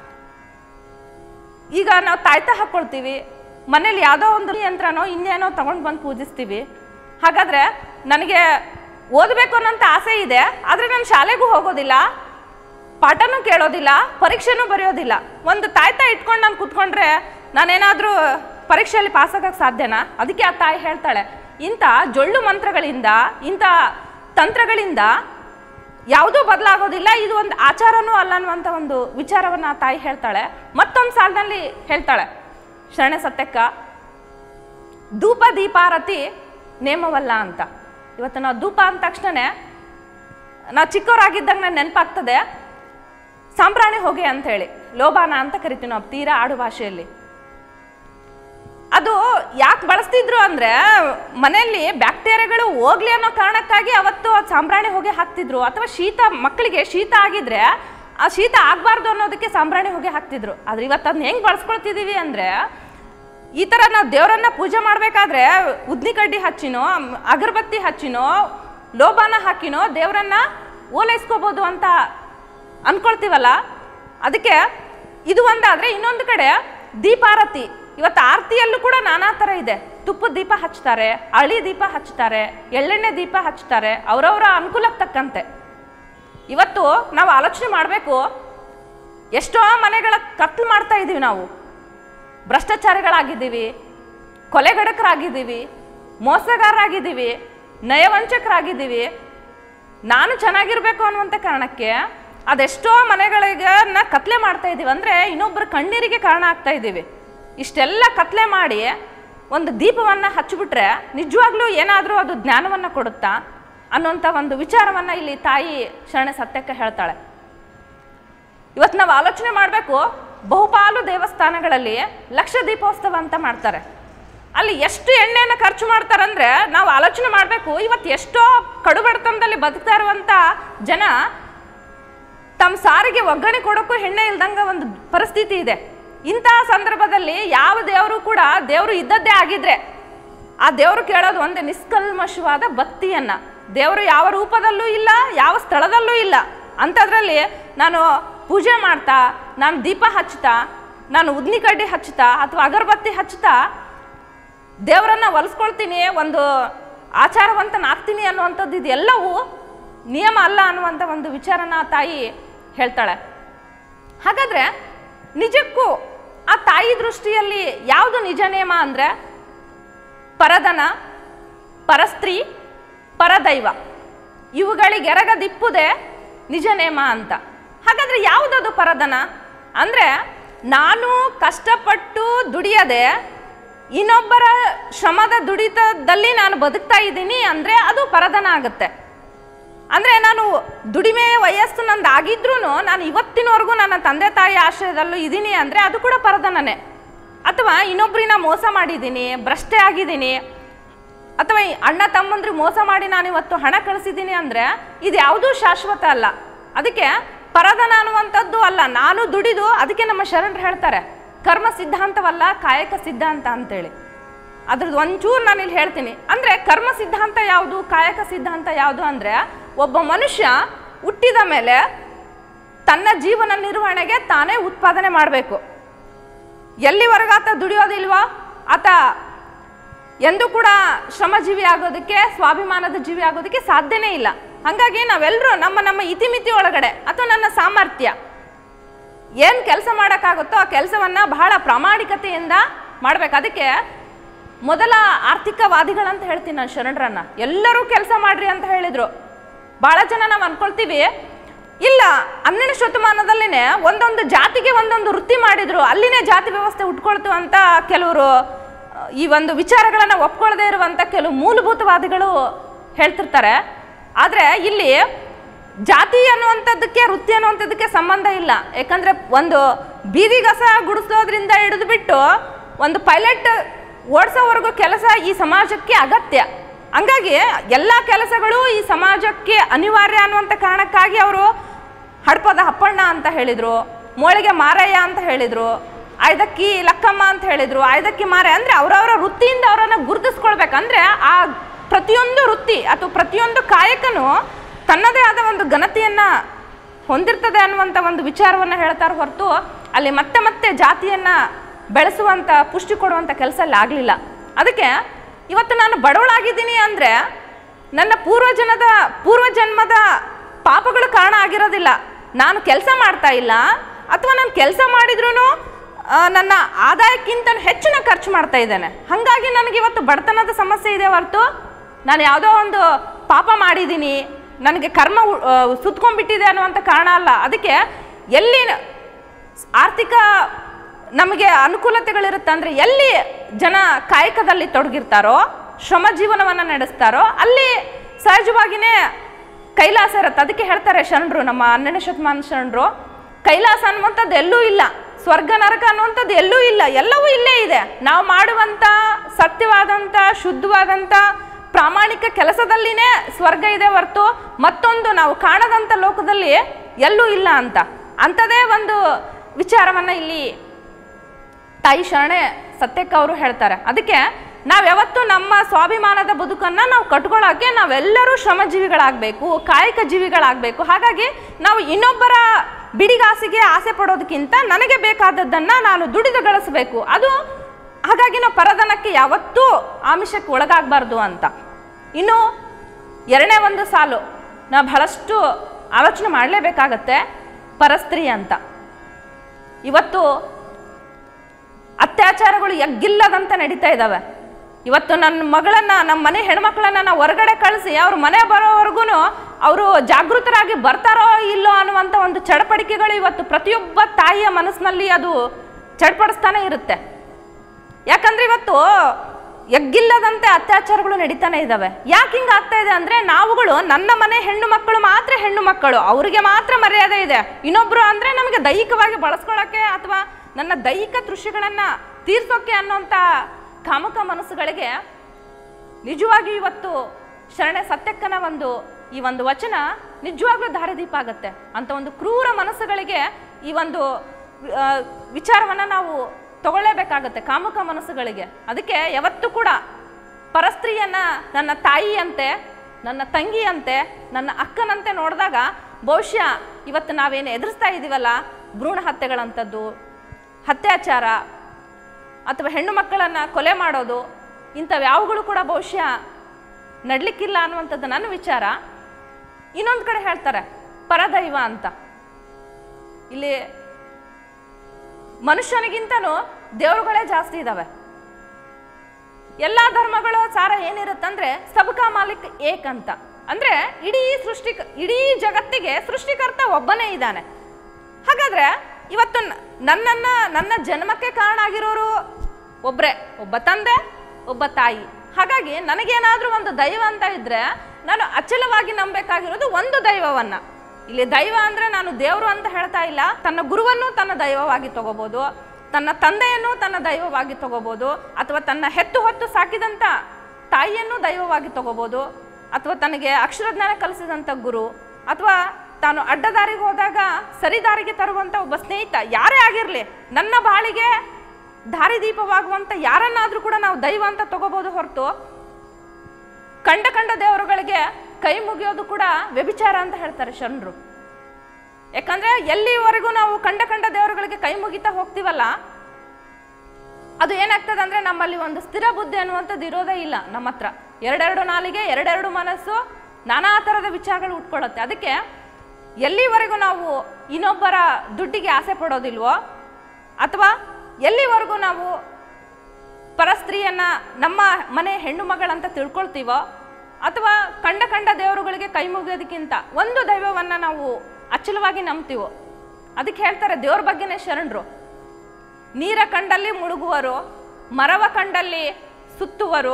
ಈಗ ನಾವು ತಾಯ್ತ ಹಾಕ್ಕೊಳ್ತೀವಿ ಮನೇಲಿ ಯಾವುದೋ ಒಂದು ಯಂತ್ರನೋ ಇನ್ನೇನೋ ತಗೊಂಡು ಬಂದು ಪೂಜಿಸ್ತೀವಿ ಹಾಗಾದ್ರೆ ನನಗೆ ಓದಬೇಕು ಅನ್ನೋಂಥ ಆಸೆ ಇದೆ ಆದರೆ ನಾನು ಶಾಲೆಗೂ ಹೋಗೋದಿಲ್ಲ ಪಾಠನೂ ಕೇಳೋದಿಲ್ಲ ಪರೀಕ್ಷೆನೂ ಬರೆಯೋದಿಲ್ಲ ಒಂದು ತಾಯ್ತ ಇಟ್ಕೊಂಡು ನಾನು ಕೂತ್ಕೊಂಡ್ರೆ ನಾನೇನಾದರೂ ಪರೀಕ್ಷೆಯಲ್ಲಿ ಪಾಸ್ ಆಗಕ್ಕೆ ಸಾಧ್ಯನಾ ಅದಕ್ಕೆ ಆ ತಾಯಿ ಹೇಳ್ತಾಳೆ ಇಂಥ ಜೊಳ್ಳು ಮಂತ್ರಗಳಿಂದ ಇಂಥ ತಂತ್ರಗಳಿಂದ ಯಾವುದೂ ಬದಲಾಗೋದಿಲ್ಲ ಇದು ಒಂದು ಆಚಾರನೂ ಅಲ್ಲ ಅನ್ನುವಂಥ ಒಂದು ವಿಚಾರವನ್ನು ಆ ತಾಯಿ ಹೇಳ್ತಾಳೆ ಮತ್ತೊಂದು ಸಾಲಿನಲ್ಲಿ ಹೇಳ್ತಾಳೆ ಶರಣ ಸತ್ಯಕ್ಕ ಧೂಪ ದೀಪಾರತಿ ನೇಮವಲ್ಲ ಅಂತ ಇವತ್ತು ನಾವು ಧೂಪ ಅಂದ ತಕ್ಷಣ ನಾವು ಚಿಕ್ಕವರಾಗಿದ್ದಾಗ ನಾನು ನೆನಪಾಗ್ತದೆ ಸಾಂಬ್ರಾಣಿ ಹೊಗೆ ಅಂತ ಹೇಳಿ ಲೋಬಾನ ಅಂತ ಕರಿತೀವಿ ನಾವು ತೀರಾ ಆಡು ಭಾಷೆಯಲ್ಲಿ ಅದು ಯಾಕೆ ಬಳಸ್ತಿದ್ರು ಅಂದ್ರೆ ಮನೆಯಲ್ಲಿ ಬ್ಯಾಕ್ಟೀರಿಯಾಗಳು ಹೋಗ್ಲಿ ಅನ್ನೋ ಕಾರಣಕ್ಕಾಗಿ ಅವತ್ತು ಅದು ಸಾಂಬ್ರಾಣಿ ಹೊಗೆ ಹಾಕ್ತಿದ್ರು ಅಥವಾ ಶೀತ ಮಕ್ಕಳಿಗೆ ಶೀತ ಆಗಿದ್ರೆ ಆ ಶೀತ ಆಗಬಾರ್ದು ಅನ್ನೋದಕ್ಕೆ ಸಾಂಬ್ರಾಣಿ ಹೊಗೆ ಹಾಕ್ತಿದ್ರು ಆದ್ರೆ ಇವತ್ತು ಅದನ್ನ ಹೆಂಗ್ ಬಳಸ್ಕೊಳ್ತಿದೀವಿ ಅಂದ್ರೆ ಈ ಥರ ನಾವು ದೇವರನ್ನ ಪೂಜೆ ಮಾಡಬೇಕಾದ್ರೆ ಉದ್ನಿ ಕಡ್ಡಿ ಹಚ್ಚಿನೋ ಮ್, ಅಗರಬತ್ತಿ ಹಚ್ಚಿನೋ ಲೋಬಾನ ಹಾಕಿನೋ ದೇವರನ್ನ ಓಲೈಸ್ಕೋಬೋದು ಅಂತ ಅನ್ಕೊಳ್ತೀವಲ್ಲ ಅದಕ್ಕೆ ಇದು ಒಂದಾದ್ರೆ ಇನ್ನೊಂದು ಕಡೆ ದೀಪಾರತಿ ಇವತ್ತು ಆರತಿಯಲ್ಲೂ ಕೂಡ ನಾನಾ ಥರ ಇದೆ ತುಪ್ಪದ ದೀಪ ಹಚ್ತಾರೆ ಅಳಿ ದೀಪ ಹಚ್ತಾರೆ ಎಳ್ಳೆಣ್ಣೆ ದೀಪ ಹಚ್ತಾರೆ ಅವರವರ ಅನುಕೂಲಕ್ಕೆ ತಕ್ಕಂತೆ ಇವತ್ತು ನಾವು ಆಲೋಚನೆ ಮಾಡಬೇಕು ಎಷ್ಟೋ ಮನೆಗಳ ಕತ್ಲು ಮಾಡ್ತಾ ಇದ್ದೀವಿ ನಾವು ಭ್ರಷ್ಟಾಚಾರಿಗಳಾಗಿದ್ದೀವಿ ಕೊಲೆಗಡಕರಾಗಿದ್ದೀವಿ ಮೋಸಗಾರರಾಗಿದ್ದೀವಿ ನಯವಂಚಕರಾಗಿದ್ದೀವಿ ನಾನು ಚೆನ್ನಾಗಿರ್ಬೇಕು ಅನ್ನುವಂಥ ಕಾರಣಕ್ಕೆ ಅದೆಷ್ಟೋ ಮನೆಗಳಿಗೆ ನ ಕತ್ಲೆ ಮಾಡ್ತಾ ಇದ್ದೀವಿ ಅಂದರೆ ಇನ್ನೊಬ್ಬರ ಕಣ್ಣೀರಿಗೆ ಕಾರಣ ಆಗ್ತಾ ಇದ್ದೀವಿ ಇಷ್ಟೆಲ್ಲ ಕತ್ಲೆ ಮಾಡಿ ಒಂದು ದೀಪವನ್ನು ಹಚ್ಚಿಬಿಟ್ರೆ ನಿಜವಾಗ್ಲೂ ಏನಾದರೂ ಅದು ಜ್ಞಾನವನ್ನು ಕೊಡುತ್ತಾ ಅನ್ನೋಂಥ ಒಂದು ವಿಚಾರವನ್ನು ಇಲ್ಲಿ ತಾಯಿ ಶರಣ ಸತ್ಯಕ್ಕೆ ಹೇಳ್ತಾಳೆ ಇವತ್ತು ನಾವು ಆಲೋಚನೆ ಮಾಡಬೇಕು ಬಹುಪಾಲು ದೇವಸ್ಥಾನಗಳಲ್ಲಿ ಲಕ್ಷ ದೀಪೋತ್ಸವ ಅಂತ ಮಾಡ್ತಾರೆ ಅಲ್ಲಿ ಎಷ್ಟು ಎಣ್ಣೆಯನ್ನು ಖರ್ಚು ಮಾಡ್ತಾರಂದ್ರೆ ನಾವು ಆಲೋಚನೆ ಮಾಡಬೇಕು ಇವತ್ತು ಎಷ್ಟೋ ಕಡುಬಡತನದಲ್ಲಿ ಬದುಕ್ತಾ ಇರುವಂಥ ಜನ ತಮ್ಮ ಸಾರಿಗೆ ಒಗ್ಗರಣೆ ಕೊಡೋಕ್ಕೂ ಎಣ್ಣೆ ಇಲ್ದಂಗ ಒಂದು ಪರಿಸ್ಥಿತಿ ಇದೆ ಇಂತಹ ಸಂದರ್ಭದಲ್ಲಿ ಯಾವ ದೇವರು ಕೂಡ ದೇವರು ಇದ್ದದ್ದೇ ಆಗಿದ್ರೆ ಆ ದೇವರು ಕೇಳೋದು ಒಂದೇ ನಿಷ್ಕಲ್ಮಶವಾದ ಭಕ್ತಿಯನ್ನ ದೇವರು ಯಾವ ರೂಪದಲ್ಲೂ ಇಲ್ಲ ಯಾವ ಸ್ಥಳದಲ್ಲೂ ಇಲ್ಲ ಅಂಥದ್ರಲ್ಲಿ ನಾನು ಪೂಜೆ ಮಾಡ್ತಾ ನಾನು ದೀಪ ಹಚ್ತಾ ನಾನು ಉದ್ನಿ ಕಡ್ಡಿ ಹಚ್ತಾ ಅಥವಾ ಅಗರಬತ್ತಿ ಹಚ್ತಾ ದೇವರನ್ನ ಒಲಿಸ್ಕೊಳ್ತೀನಿ ಒಂದು ಆಚಾರವಂತನಾಗ್ತೀನಿ ಅನ್ನುವಂಥದ್ದು ಇದೆಲ್ಲವೂ ನಿಯಮ ಅಲ್ಲ ಅನ್ನುವಂಥ ಒಂದು ವಿಚಾರನ ಆ ತಾಯಿ ಹೇಳ್ತಾಳೆ ಹಾಗಾದ್ರೆ ನಿಜಕ್ಕೂ ಆ ತಾಯಿ ದೃಷ್ಟಿಯಲ್ಲಿ ಯಾವುದು ನಿಜ ನಿಯಮ ಅಂದರೆ ಪರದನ ಪರಸ್ತ್ರೀ ಪರದೈವ ಇವುಗಳಿಗೆ ಎರಗದಿಪ್ಪುದೇ ನಿಜ ನೇಮ ಅಂತ ಹಾಗಾದ್ರೆ ಯಾವುದದು ಪರದನ ಅಂದರೆ ನಾನು ಕಷ್ಟಪಟ್ಟು ದುಡಿಯದೆ ಇನ್ನೊಬ್ಬರ ಶ್ರಮದ ದುಡಿತದಲ್ಲಿ ನಾನು ಬದುಕ್ತಾ ಇದ್ದೀನಿ ಅಂದರೆ ಅದು ಪರದನ ಆಗುತ್ತೆ ಅಂದರೆ ನಾನು ದುಡಿಮೆ ವಯಸ್ಸು ನಂದು ಆಗಿದ್ರೂ ನಾನು ಇವತ್ತಿನವರೆಗೂ ನನ್ನ ತಂದೆ ತಾಯಿ ಆಶ್ರಯದಲ್ಲೂ ಇದ್ದೀನಿ ಅಂದರೆ ಅದು ಕೂಡ ಪರದನನೇ ಅಥವಾ ಇನ್ನೊಬ್ಬರಿನ ಮೋಸ ಮಾಡಿದ್ದೀನಿ ಭ್ರಷ್ಟೆ ಆಗಿದ್ದೀನಿ ಅಥವಾ ಈ ಅಣ್ಣ ತಮ್ಮಂದ್ರು ಮೋಸ ಮಾಡಿ ನಾನು ಇವತ್ತು ಹಣ ಕಳಿಸಿದ್ದೀನಿ ಅಂದರೆ ಇದು ಯಾವುದೂ ಶಾಶ್ವತ ಅಲ್ಲ ಅದಕ್ಕೆ ಪರದನ ಅನ್ನುವಂಥದ್ದು ಅಲ್ಲ ನಾನು ದುಡಿದು ಅದಕ್ಕೆ ನಮ್ಮ ಶರಣರು ಹೇಳ್ತಾರೆ ಕರ್ಮ ಸಿದ್ಧಾಂತವಲ್ಲ ಕಾಯಕ ಸಿದ್ಧಾಂತ ಅಂತೇಳಿ ಅದ್ರದ್ದು ಒಂಚೂರು ನಾನು ಇಲ್ಲಿ ಹೇಳ್ತೀನಿ ಅಂದರೆ ಕರ್ಮ ಸಿದ್ಧಾಂತ ಯಾವುದು ಕಾಯಕ ಸಿದ್ಧಾಂತ ಯಾವುದು ಅಂದರೆ ಒಬ್ಬ ಮನುಷ್ಯ ಹುಟ್ಟಿದ ಮೇಲೆ ತನ್ನ ಜೀವನ ನಿರ್ವಹಣೆಗೆ ತಾನೇ ಉತ್ಪಾದನೆ ಮಾಡಬೇಕು ಎಲ್ಲಿವರೆಗೂ ಆತ ದುಡಿಯೋದಿಲ್ವೋ ಆತ ಎಂದೂ ಕೂಡ ಶ್ರಮಜೀವಿ ಆಗೋದಕ್ಕೆ ಸ್ವಾಭಿಮಾನದ ಜೀವಿ ಆಗೋದಕ್ಕೆ ಸಾಧ್ಯನೇ ಇಲ್ಲ ಹಾಗಾಗಿ ನಾವೆಲ್ಲರೂ ನಮ್ಮ ನಮ್ಮ ಇತಿಮಿತಿ ಒಳಗಡೆ ಅಥವಾ ನನ್ನ ಸಾಮರ್ಥ್ಯ ಏನು ಕೆಲಸ ಮಾಡೋಕ್ಕಾಗುತ್ತೋ ಆ ಕೆಲಸವನ್ನು ಬಹಳ ಪ್ರಾಮಾಣಿಕತೆಯಿಂದ ಮಾಡ್ಬೇಕು ಅದಕ್ಕೆ ಮೊದಲ ಆರ್ಥಿಕವಾದಿಗಳಂತ ಹೇಳ್ತೀನಿ ನಾನು ಶರಣರನ್ನ ಎಲ್ಲರೂ ಕೆಲಸ ಮಾಡ್ರಿ ಅಂತ ಹೇಳಿದರು ಭಾಳ ಜನ ನಾವು ಅನ್ಕೊಳ್ತೀವಿ ಇಲ್ಲ ಹನ್ನೆರಡು ಶತಮಾನದಲ್ಲಿನೇ ಒಂದೊಂದು ಜಾತಿಗೆ ಒಂದೊಂದು ವೃತ್ತಿ ಮಾಡಿದ್ರು ಅಲ್ಲಿನೇ ಜಾತಿ ವ್ಯವಸ್ಥೆ ಉಟ್ಕೊಳ್ತು ಅಂತ ಕೆಲವರು ಆ, ಈ ಒಂದು ವಿಚಾರಗಳನ್ನು ಒಪ್ಕೊಳ್ಳದೆ ಇರುವಂಥ ಕೆಲವು ಮೂಲಭೂತವಾದಿಗಳು ಹೇಳ್ತಿರ್ತಾರೆ ಆದರೆ ಇಲ್ಲಿ ಜಾತಿ ಅನ್ನುವಂಥದ್ದಕ್ಕೆ ವೃತ್ತಿ ಅನ್ನುವಂಥದ್ದಕ್ಕೆ ಸಂಬಂಧ ಇಲ್ಲ ಯಾಕಂದರೆ ಒಂದು ಬೀದಿ ಕಸ ಗುಡಿಸೋದ್ರಿಂದ ಹಿಡಿದು ಬಿಟ್ಟು ಒಂದು ಪೈಲಟ್ ಓಡಿಸೋವರೆಗೂ ಕೆಲಸ ಈ ಸಮಾಜಕ್ಕೆ ಅಗತ್ಯ ಹಂಗಾಗಿ ಎಲ್ಲ ಕೆಲಸಗಳು ಈ ಸಮಾಜಕ್ಕೆ ಅನಿವಾರ್ಯ ಅನ್ನುವಂಥ ಕಾರಣಕ್ಕಾಗಿ ಅವರು ಹಡ್ಪದ ಹಪ್ಪಣ್ಣ ಅಂತ ಹೇಳಿದರು ಮೋಳಿಗೆ ಮಾರಯ್ಯ ಅಂತ ಹೇಳಿದರು ಆಯ್ದಕ್ಕಿ ಲಕ್ಕಮ್ಮ ಅಂತ ಹೇಳಿದರು ಆಯ್ದಕ್ಕಿ ಮಾರೆ ಅಂದರೆ ಅವರವರ ವೃತ್ತಿಯಿಂದ ಅವರನ್ನು ಗುರುತಿಸ್ಕೊಳ್ಬೇಕಂದ್ರೆ ಆ ಪ್ರತಿಯೊಂದು ವೃತ್ತಿ ಅಥವಾ ಪ್ರತಿಯೊಂದು ಕಾಯಕನು ತನ್ನದೇ ಆದ ಒಂದು ಘನತೆಯನ್ನು ಹೊಂದಿರ್ತದೆ ಅನ್ನುವಂಥ ಒಂದು ವಿಚಾರವನ್ನು ಹೇಳ್ತಾರೆ ಹೊರತು ಅಲ್ಲಿ ಮತ್ತೆ ಮತ್ತೆ ಜಾತಿಯನ್ನು ಬೆಳೆಸುವಂಥ ಪುಷ್ಟಿ ಕೊಡುವಂಥ ಕೆಲಸ ಅಲ್ಲಿ ಆಗಲಿಲ್ಲ ಅದಕ್ಕೆ ಇವತ್ತು ನಾನು ಬಡವಳಾಗಿದ್ದೀನಿ ಅಂದರೆ ನನ್ನ ಪೂರ್ವಜನದ ಪೂರ್ವಜನ್ಮದ ಪಾಪಗಳು ಕಾರಣ ಆಗಿರೋದಿಲ್ಲ ನಾನು ಕೆಲಸ ಮಾಡ್ತಾ ಇಲ್ಲ ಅಥವಾ ನಾನು ಕೆಲಸ ಮಾಡಿದ್ರೂ ನನ್ನ ಆದಾಯಕ್ಕಿಂತ ಹೆಚ್ಚಿನ ಖರ್ಚು ಮಾಡ್ತಾ ಇದ್ದೇನೆ ಹಾಗಾಗಿ ನನಗೆ ಇವತ್ತು ಬಡತನದ ಸಮಸ್ಯೆ ಇದೆ ಹೊರತು ನಾನು ಯಾವುದೋ ಒಂದು ಪಾಪ ಮಾಡಿದ್ದೀನಿ ನನಗೆ ಕರ್ಮ ಉ- ಆ, ಸುತ್ಕೊಂಡ್ಬಿಟ್ಟಿದೆ ಅನ್ನುವಂಥ ಕಾರಣ ಅಲ್ಲ ಅದಕ್ಕೆ ಎಲ್ಲಿ ನ- ಆರ್ಥಿಕ ನಮಗೆ ಅನುಕೂಲತೆಗಳಿರುತ್ತೆ ಅಂದರೆ ಎಲ್ಲಿ ಜನ ಕಾಯಕದಲ್ಲಿ ತೊಡಗಿರ್ತಾರೋ ಶ್ರಮ ಜೀವನವನ್ನು ನಡೆಸ್ತಾರೋ ಅಲ್ಲಿ ಸಹಜವಾಗಿಯೇ ಕೈಲಾಸ ಇರುತ್ತೆ ಅದಕ್ಕೆ ಹೇಳ್ತಾರೆ ಶರಣರು ನಮ್ಮ ಹನ್ನೆರಡನೇ ಶತಮಾನ ಶರಣರು ಕೈಲಾಸ ಅನ್ನುವಂಥದ್ದು ಎಲ್ಲೂ ಇಲ್ಲ ಸ್ವರ್ಗ ನರಕ ಅನ್ನುವಂಥದ್ದು ಎಲ್ಲೂ ಇಲ್ಲ ಎಲ್ಲವೂ ಇಲ್ಲೇ ಇದೆ ನಾವು ಮಾಡುವಂಥ ಸತ್ಯವಾದಂಥ ಶುದ್ಧವಾದಂಥ ಪ್ರಾಮಾಣಿಕ ಕೆಲಸದಲ್ಲಿನೇ ಸ್ವರ್ಗ ಇದೆ ಹೊರತು ಮತ್ತೊಂದು ನಾವು ಕಾಣದಂಥ ಲೋಕದಲ್ಲಿ ಎಲ್ಲೂ ಇಲ್ಲ ಅಂತ ಅಂಥದೇ ಒಂದು ವಿಚಾರವನ್ನು ಇಲ್ಲಿ ತಾಯಿ ಶರಣೆ ಸತ್ಯಕ್ಕೆ ಅವರು ಹೇಳ್ತಾರೆ ಅದಕ್ಕೆ ನಾವು ಯಾವತ್ತೂ ನಮ್ಮ ಸ್ವಾಭಿಮಾನದ ಬದುಕನ್ನು ನಾವು ಕಟ್ಕೊಳ್ಳೋಕ್ಕೆ ನಾವೆಲ್ಲರೂ ಶ್ರಮಜೀವಿಗಳಾಗಬೇಕು ಕಾಯಕ ಜೀವಿಗಳಾಗಬೇಕು ಹಾಗಾಗಿ ನಾವು ಇನ್ನೊಬ್ಬರ ಬಿಡಿಗಾಸಿಗೆ ಆಸೆ ಪಡೋದಕ್ಕಿಂತ ನನಗೆ ಬೇಕಾದದ್ದನ್ನು ನಾನು ದುಡಿದು ಗಳಿಸಬೇಕು ಅದು ಹಾಗಾಗಿ ನಾವು ಪರದನಕ್ಕೆ ಯಾವತ್ತೂ ಆಮಿಷಕ್ಕೆ ಒಳಗಾಗಬಾರ್ದು ಅಂತ ಇನ್ನು ಎರಡನೇ ಒಂದು ಸಾಲು ನಾವು ಬಹಳಷ್ಟು ಆಲೋಚನೆ ಮಾಡಲೇಬೇಕಾಗತ್ತೆ ಪರಸ್ತ್ರೀ ಅಂತ ಇವತ್ತು ಅತ್ಯಾಚಾರಗಳು ಎಗ್ಗಿಲ್ಲದಂತೆ ನಡೀತಾ ಇದ್ದಾವೆ ಇವತ್ತು ನನ್ನ ಮಗಳನ್ನ ನಮ್ಮ ಮನೆ ಹೆಣ್ಮಕ್ಳನ್ನ ನಾವು ಹೊರಗಡೆ ಕಳಿಸಿ ಅವ್ರ ಮನೆ ಬರೋವರೆಗೂ ಅವರು ಜಾಗೃತರಾಗಿ ಬರ್ತಾರೋ ಇಲ್ಲೋ ಅನ್ನುವಂಥ ಒಂದು ಚಡಪಡಿಕೆಗಳು ಇವತ್ತು ಪ್ರತಿಯೊಬ್ಬ ತಾಯಿಯ ಮನಸ್ಸಿನಲ್ಲಿ ಅದು ಚಡ್ಪಡಿಸ್ತಾನೆ ಇರುತ್ತೆ ಯಾಕಂದ್ರೆ ಇವತ್ತು ಎಗ್ಗಿಲ್ಲದಂತೆ ಅತ್ಯಾಚಾರಗಳು ನಡೀತಾನೆ ಇದ್ದಾವೆ ಯಾಕೆ ಹಿಂಗೆ ಆಗ್ತಾ ಇದೆ ಅಂದರೆ ನಾವುಗಳು ನನ್ನ ಮನೆ ಹೆಣ್ಣು ಮಕ್ಕಳು ಮಾತ್ರ ಹೆಣ್ಣು ಮಕ್ಕಳು ಅವರಿಗೆ ಮಾತ್ರ ಮರ್ಯಾದೆ ಇದೆ ಇನ್ನೊಬ್ರು ಅಂದರೆ ನಮಗೆ ದೈಹಿಕವಾಗಿ ಬಳಸ್ಕೊಳ್ಳೋಕ್ಕೆ ಅಥವಾ ನನ್ನ ದೈಹಿಕ ದೃಶ್ಯಗಳನ್ನು ತೀರ್ಸೋಕ್ಕೆ ಅನ್ನೋಂಥ ಕಾಮುಕ ಮನಸ್ಸುಗಳಿಗೆ ನಿಜವಾಗಿಯೂ ಇವತ್ತು ಶರಣೆ ಸತ್ಯಕ್ಕನ ಒಂದು ಈ ಒಂದು ವಚನ ನಿಜವಾಗ್ಲೂ ದಾರಿದೀಪ ಆಗುತ್ತೆ ಅಂತ ಒಂದು ಕ್ರೂರ ಮನಸ್ಸುಗಳಿಗೆ ಈ ಒಂದು ಆ, ವಿಚಾರವನ್ನ ನಾವು ತಗೊಳ್ಳೇಬೇಕಾಗತ್ತೆ ಕಾಮುಕ ಮನಸ್ಸುಗಳಿಗೆ ಅದಕ್ಕೆ ಯಾವತ್ತೂ ಕೂಡ ಪರಸ್ತ್ರೀಯನ್ನ ನನ್ನ ತಾಯಿಯಂತೆ ನನ್ನ ತಂಗಿಯಂತೆ ನನ್ನ ಅಕ್ಕನಂತೆ ನೋಡಿದಾಗ ಬಹುಶಃ ಇವತ್ತು ನಾವೇನು ಎದುರಿಸ್ತಾ ಇದ್ದೀವಲ್ಲ ಭ್ರೂಣ ಹತ್ಯೆಗಳಂಥದ್ದು ಅತ್ಯಾಚಾರ ಅಥವಾ ಹೆಣ್ಣು ಮಕ್ಕಳನ್ನು ಕೊಲೆ ಮಾಡೋದು ಇಂಥವ್ಯಾವುಗಳು ಕೂಡ ಬಹುಶಃ ನಡ್ಲಿಕ್ಕಿಲ್ಲ ಅನ್ನುವಂಥದ್ದು ನನ್ನ ವಿಚಾರ ಇನ್ನೊಂದು ಕಡೆ ಹೇಳ್ತಾರೆ ಪರದೈವ ಅಂತ ಇಲ್ಲಿ ಮನುಷ್ಯನಿಗಿಂತನೂ ದೇವರುಗಳೇ ಜಾಸ್ತಿ ಇದ್ದಾವೆ ಎಲ್ಲ ಧರ್ಮಗಳು ಸಾರ ಏನಿರುತ್ತಂದ್ರೆ ಸಬಕಾ ಮಾಲಿಕ್ ಏಕ್ ಅಂತ ಅಂದ್ರೆ ಇಡೀ ಸೃಷ್ಟಿ ಇಡೀ ಜಗತ್ತಿಗೆ ಸೃಷ್ಟಿಕರ್ತ ಒಬ್ಬನೇ ಇದ್ದಾನೆ ಹಾಗಾದ್ರೆ ಇವತ್ತು ನ- ನನ್ನನ್ನ ನನ್ನ ಜನ್ಮಕ್ಕೆ ಕಾರಣ ಆಗಿರೋರು ಒಬ್ರೆ ಒಬ್ಬ ತಂದೆ ಒಬ್ಬ ತಾಯಿ ಹಾಗಾಗಿ ನನಗೇನಾದ್ರೂ ಒಂದು ದೈವ ಅಂತ ಇದ್ರೆ ನಾನು ಅಚಲವಾಗಿ ನಂಬೇಕಾಗಿರೋದು ಒಂದು ದೈವವನ್ನ ಇಲ್ಲಿ ದೈವ ಅಂದ್ರೆ ನಾನು ದೇವರು ಅಂತ ಹೇಳ್ತಾ ಇಲ್ಲ ತನ್ನ ಗುರುವನ್ನು ತನ್ನ ದೈವವಾಗಿ ತಗೋಬಹುದು ತನ್ನ ತಂದೆಯನ್ನು ತನ್ನ ದೈವವಾಗಿ ತಗೋಬಹುದು ಅಥವಾ ತನ್ನ ಹೆತ್ತು ಹೊತ್ತು ಸಾಕಿದಂತ ತಾಯಿಯನ್ನು ದೈವವಾಗಿ ತಗೋಬಹುದು ಅಥವಾ ತನಗೆ ಅಕ್ಷರಜ್ಞಾನ ಕಲಿಸಿದಂಥ ಗುರು ಅಥವಾ ತಾನು ಅಡ್ಡದಾರಿಗೆ ಹೋದಾಗ ಸರಿದಾರಿಗೆ ತರುವಂಥ ಒಬ್ಬ ಸ್ನೇಹಿತ ಯಾರೇ ಆಗಿರಲಿ ನನ್ನ ಬಾಳಿಗೆ ದಾರಿದೀಪವಾಗುವಂತ ಯಾರನ್ನಾದ್ರೂ ಕೂಡ ನಾವು ದೈವ ಅಂತ ತಗೋಬಹುದು ಹೊರತು ಕಂಡ ಕಂಡ ದೇವರುಗಳಿಗೆ ಕೈ ಮುಗಿಯೋದು ಕೂಡ ವ್ಯಭಿಚಾರ ಅಂತ ಹೇಳ್ತಾರೆ ಶರಣರು ಯಾಕಂದ್ರೆ ಎಲ್ಲಿವರೆಗೂ ನಾವು ಕಂಡ ಕಂಡ ದೇವರುಗಳಿಗೆ ಕೈ ಮುಗಿತಾ ಹೋಗ್ತೀವಲ್ಲ ಅದು ಏನಾಗ್ತದೆ ಅಂದ್ರೆ ನಮ್ಮಲ್ಲಿ ಒಂದು ಸ್ಥಿರ ಬುದ್ಧಿ ಅನ್ನುವಂಥದ್ದು ಇರೋದೇ ಇಲ್ಲ ನಮ್ಮ ಹತ್ರ ಎರಡೆರಡು ನಾಲಿಗೆ ಎರಡೆರಡು ಮನಸ್ಸು ನಾನಾ ಥರದ ವಿಚಾರಗಳು ಉಟ್ಕೊಳ್ಳುತ್ತೆ ಅದಕ್ಕೆ ಎಲ್ಲಿವರೆಗೂ ನಾವು ಇನ್ನೊಬ್ಬರ ದುಡ್ಡಿಗೆ ಆಸೆ ಪಡೋದಿಲ್ವೋ ಅಥವಾ ಎಲ್ಲಿವರೆಗೂ ನಾವು ಪರಸ್ತ್ರೀಯನ್ನ ನಮ್ಮ ಮನೆ ಹೆಣ್ಣು ಮಗಳಂತ ತಿಳ್ಕೊಳ್ತೀವೋ ಅಥವಾ ಕಂಡ ಕಂಡ ದೇವರುಗಳಿಗೆ ಕೈ ಮುಗಿಯೋದಕ್ಕಿಂತ ಒಂದು ದೈವವನ್ನ ನಾವು ಅಚಲವಾಗಿ ನಂಬ್ತೀವೋ ಅದಕ್ಕೆ ಹೇಳ್ತಾರೆ ದೇವ್ರ ಬಗ್ಗೆನೇ ಶರಣರು ನೀರ ಕಂಡಲ್ಲಿ ಮುಳುಗುವರು ಮರವ ಕಂಡಲ್ಲಿ ಸುತ್ತುವರು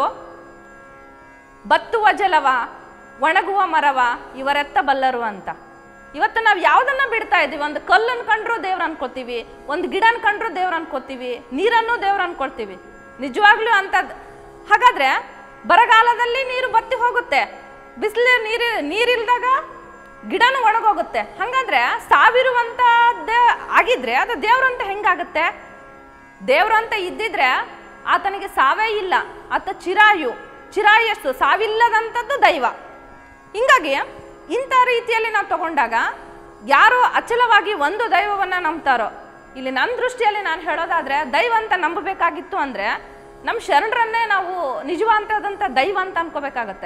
ಬತ್ತುವ ಜಲವ ಒಣಗುವ ಮರವ ಇವರೆತ್ತ ಬಲ್ಲರು ಅಂತ ಇವತ್ತು ನಾವು ಯಾವುದನ್ನ ಬಿಡ್ತಾ ಇದ್ದೀವಿ ಒಂದು ಕಲ್ಲನ್ನು ಕಂಡ್ರು ದೇವ್ರು ಅನ್ಕೋತೀವಿ ಒಂದು ಗಿಡನ ಕಂಡ್ರು ದೇವ್ರು ಅನ್ಕೋತೀವಿ ನೀರನ್ನು ದೇವ್ರು ಅನ್ಕೊಳ್ತೀವಿ ನಿಜವಾಗ್ಲೂ ಅಂತದ್ ಹಾಗಾದ್ರೆ ಬರಗಾಲದಲ್ಲಿ ನೀರು ಬತ್ತಿ ಹೋಗುತ್ತೆ ಬಿಸಿಲು ನೀರು ನೀರಿಲ್ದಾಗ ಗಿಡನೂ ಒಣಗೋಗುತ್ತೆ ಹಂಗಂದ್ರೆ ಸಾವಿರುವಂತದ್ದೇ ಆಗಿದ್ರೆ ಅದು ದೇವ್ರಂತ ಹೆಂಗಾಗುತ್ತೆ ದೇವ್ರು ಅಂತ ಇದ್ದಿದ್ರೆ ಆತನಿಗೆ ಸಾವೇ ಇಲ್ಲ ಆತ ಚಿರಾಯು ಚಿರಾಯಸ್ಸು ಸಾವಿಲ್ಲದಂಥದ್ದು ದೈವ ಹಿಂಗಾಗಿ ಇಂಥ ರೀತಿಯಲ್ಲಿ ನಾವು ತಗೊಂಡಾಗ ಯಾರು ಅಚಲವಾಗಿ ಒಂದು ದೈವವನ್ನ ನಂಬ್ತಾರೋ ಇಲ್ಲಿ ನನ್ನ ದೃಷ್ಟಿಯಲ್ಲಿ ನಾನು ಹೇಳೋದಾದ್ರೆ ದೈವ ಅಂತ ನಂಬಬೇಕಾಗಿತ್ತು ಅಂದ್ರೆ ನಮ್ಮ ಶರಣರನ್ನೇ ನಾವು ನಿಜವಂತದಂತ ದೈವ ಅಂತ ಅನ್ಕೋಬೇಕಾಗತ್ತೆ